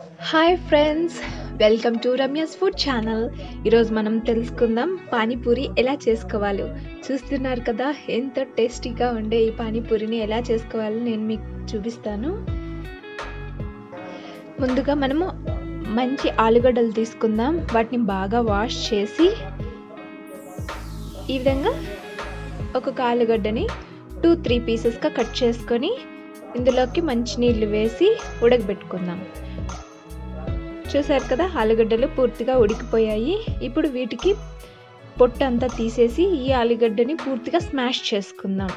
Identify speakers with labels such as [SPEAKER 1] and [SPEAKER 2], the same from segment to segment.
[SPEAKER 1] hi friends welcome to Ramya's food channel ఈరోజు మనం తెలుసుకుందాం పానీపూరి ఎలా చేసుకోవాలో చూస్తున్నారు కదా ఎంత టేస్టీగా ఉండే ఈ పానీపూరిని ఎలా చేసుకోవాలో నేను మీకు చూపిస్తాను ముందుగా మనము మంచి ఆలుగడ్డలు తీసుకుందాం వాటిని బాగా వాష్ చేసి ఈ విధంగా ఒక్కొక్క ఆలుగడ్డని టూ త్రీ పీసెస్గా కట్ చేసుకొని ఇందులోకి మంచినీళ్ళు వేసి ఉడకబెట్టుకుందాం చూసారు కదా ఆలుగడ్డలు పూర్తిగా ఉడికిపోయాయి ఇప్పుడు వీటికి పొట్టు అంతా తీసేసి ఈ ఆలుగడ్డని పూర్తిగా స్మాష్ చేసుకుందాం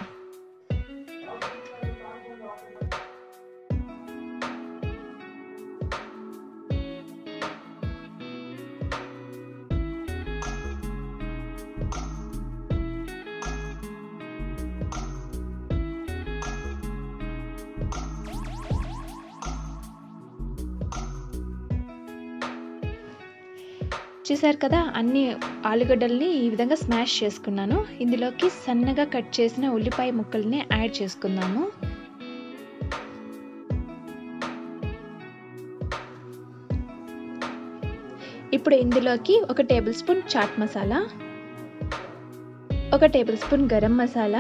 [SPEAKER 1] చూసారు కదా అన్ని ఆలుగడ్డల్ని ఈ విధంగా స్మాష్ చేసుకున్నాను ఇందులోకి సన్నగా కట్ చేసిన ఉల్లిపాయ ముక్కల్ని యాడ్ చేసుకుందాము ఇప్పుడు ఇందులోకి ఒక టేబుల్ స్పూన్ చాట్ మసాలా ఒక tablespoon garam masala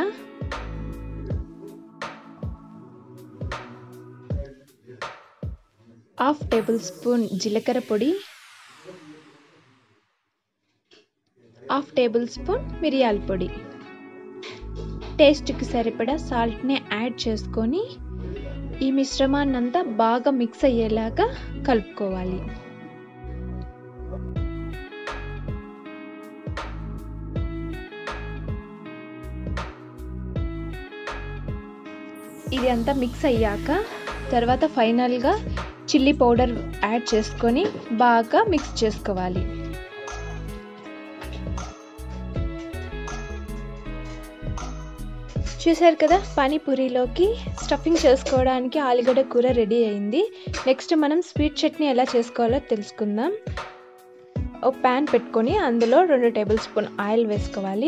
[SPEAKER 1] half tablespoon జీలకర్ర పొడి హాఫ్ టేబుల్ స్పూన్ మిరియాల పొడి టేస్ట్కి సరిపడా సాల్ట్ని యాడ్ చేసుకొని ఈ మిశ్రమాన్ని అంతా బాగా మిక్స్ అయ్యేలాగా కలుపుకోవాలి ఇది అంతా మిక్స్ అయ్యాక తర్వాత ఫైనల్గా చిల్లీ పౌడర్ యాడ్ చేసుకొని బాగా మిక్స్ చేసుకోవాలి చూసారు కదా పానీపూరిలోకి స్టఫింగ్ చేసుకోవడానికి ఆలుగడ్డ కూర రెడీ అయింది నెక్స్ట్ మనం స్వీట్ చట్నీ ఎలా చేసుకోవాలో తెలుసుకుందాం ఒక ప్యాన్ పెట్టుకొని అందులో రెండు టేబుల్ స్పూన్ ఆయిల్ వేసుకోవాలి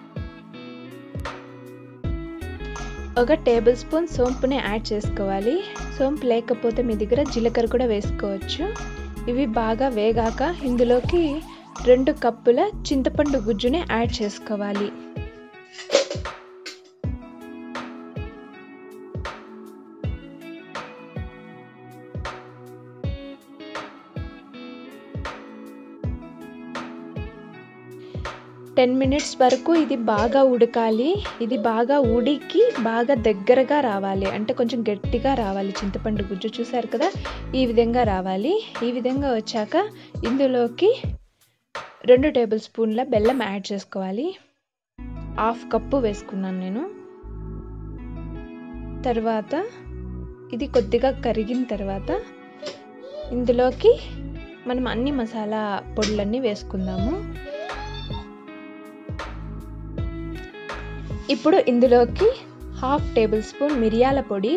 [SPEAKER 1] ఒక టేబుల్ స్పూన్ సోంపుని యాడ్ చేసుకోవాలి సోంపు లేకపోతే మీ దగ్గర జీలకర్ర కూడా వేసుకోవచ్చు ఇవి బాగా వేగాక ఇందులోకి రెండు కప్పుల చింతపండు గుజ్జుని యాడ్ చేసుకోవాలి టెన్ మినిట్స్ వరకు ఇది బాగా ఉడకాలి ఇది బాగా ఉడికి బాగా దగ్గరగా రావాలి అంటే కొంచెం గట్టిగా రావాలి చింతపండు గుజ్జు చూసారు కదా ఈ విధంగా రావాలి ఈ విధంగా వచ్చాక ఇందులోకి రెండు టేబుల్ స్పూన్ల బెల్లం యాడ్ చేసుకోవాలి హాఫ్ కప్పు వేసుకున్నాను నేను తర్వాత ఇది కొద్దిగా కరిగిన తర్వాత ఇందులోకి మనం అన్ని మసాలా పొడులన్నీ వేసుకుందాము ఇప్పుడు ఇందులోకి హాఫ్ టేబుల్ స్పూన్ మిరియాల పొడి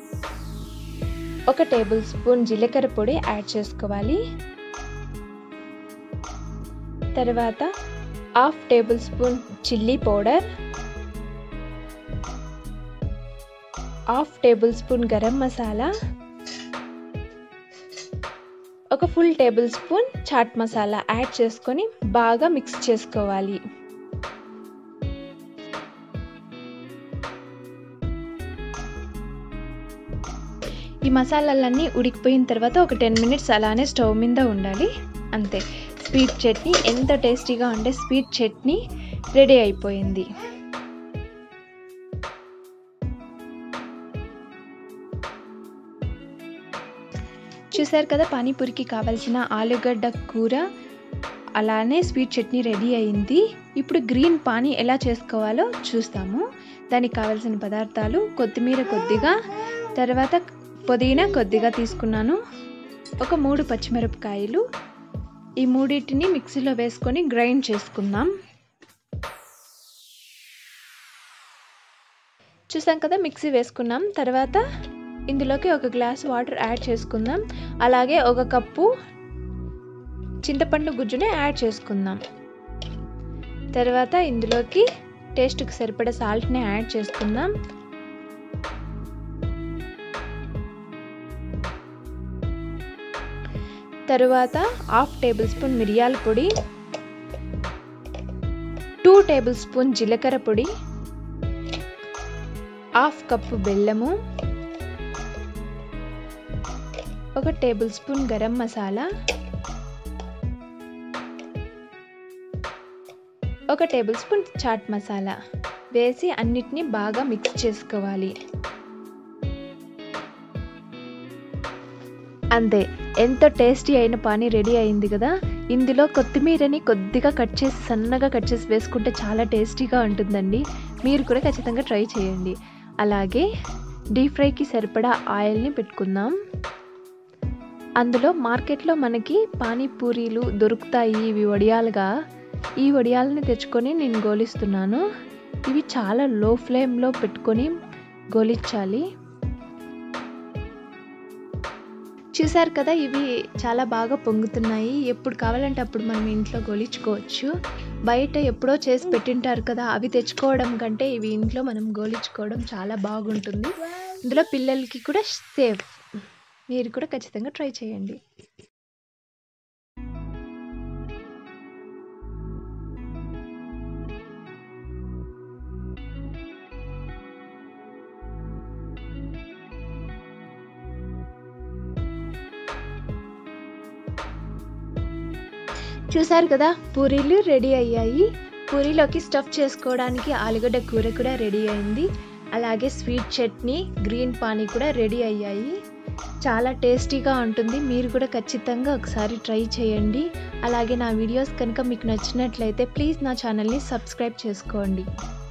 [SPEAKER 1] ఒక టేబుల్ స్పూన్ జీలకర్ర పొడి యాడ్ చేసుకోవాలి తర్వాత half tablespoon chilli powder half tablespoon garam masala ఒక full tablespoon chaat masala add చేసుకొని బాగా మిక్స్ చేసుకోవాలి ఈ మసాలాలన్నీ ఉడికిపోయిన తర్వాత ఒక టెన్ మినిట్స్ అలానే స్టవ్ మీద ఉండాలి అంతే స్వీట్ చట్నీ ఎంత టేస్టీగా ఉండే స్వీట్ చట్నీ రెడీ అయిపోయింది చూసారు కదా పానీపూరికి కావాల్సిన ఆలుగడ్డ కూర అలానే స్వీట్ చట్నీ రెడీ అయింది ఇప్పుడు గ్రీన్ పానీ ఎలా చేసుకోవాలో చూస్తాము దానికి కావాల్సిన పదార్థాలు కొత్తిమీర కొద్దిగా తర్వాత పుదీనా కొద్దిగా తీసుకున్నాను ఒక మూడు పచ్చిమిరపకాయలు ఈ మూడింటిని మిక్సీలో వేసుకొని గ్రైండ్ చేసుకుందాం చూసాం కదా మిక్సీ వేసుకున్నాం తర్వాత ఇందులోకి ఒక గ్లాస్ వాటర్ యాడ్ చేసుకుందాం అలాగే ఒక కప్పు చింతపండు గుజ్జుని యాడ్ చేసుకుందాం తర్వాత ఇందులోకి టేస్ట్కి సరిపడా సాల్ట్ని యాడ్ చేసుకుందాం తరువాత హాఫ్ టేబుల్ స్పూన్ మిరియాల పొడి టూ టేబుల్ స్పూన్ జీలకర్ర పొడి హాఫ్ కప్పు బెల్లము ఒక టేబుల్ స్పూన్ గరం మసాలా ఒక టేబుల్ స్పూన్ చాట్ మసాలా వేసి అన్నిటినీ బాగా మిక్స్ చేసుకోవాలి అంతే ఎంతో టేస్టీ అయిన పానీ రెడీ అయింది కదా ఇందులో కొత్తిమీరని కొద్దిగా కట్ చేసి సన్నగా కట్ చేసి వేసుకుంటే చాలా టేస్టీగా ఉంటుందండి మీరు కూడా ఖచ్చితంగా ట్రై చేయండి అలాగే డీప్ ఫ్రైకి సరిపడా ఆయిల్ని పెట్టుకుందాం అందులో మార్కెట్లో మనకి పానీపూరీలు దొరుకుతాయి ఇవి వడియాలుగా ఈ వడియాలని తెచ్చుకొని నేను గోలిస్తున్నాను ఇవి చాలా లో ఫ్లేమ్లో పెట్టుకొని గోలించాలి చూసారు కదా ఇవి చాలా బాగా పొంగుతున్నాయి ఎప్పుడు కావాలంటే అప్పుడు మనం ఇంట్లో గోలించుకోవచ్చు బయట ఎప్పుడో చేసి పెట్టింటారు కదా అవి తెచ్చుకోవడం కంటే ఇవి ఇంట్లో మనం గోలించుకోవడం చాలా బాగుంటుంది ఇందులో పిల్లలకి కూడా సేఫ్ మీరు కూడా ఖచ్చితంగా ట్రై చేయండి చూసారు కదా పూరీలు రెడీ అయ్యాయి పూరీలోకి స్టఫ్ చేసుకోవడానికి ఆలుగడ్డ కూర కూడా రెడీ అయింది అలాగే స్వీట్ చట్నీ గ్రీన్ పానీ కూడా రెడీ అయ్యాయి చాలా టేస్టీగా ఉంటుంది మీరు కూడా ఖచ్చితంగా ఒకసారి ట్రై చేయండి అలాగే నా వీడియోస్ కనుక మీకు నచ్చినట్లయితే ప్లీజ్ నా ఛానల్ని సబ్స్క్రైబ్ చేసుకోండి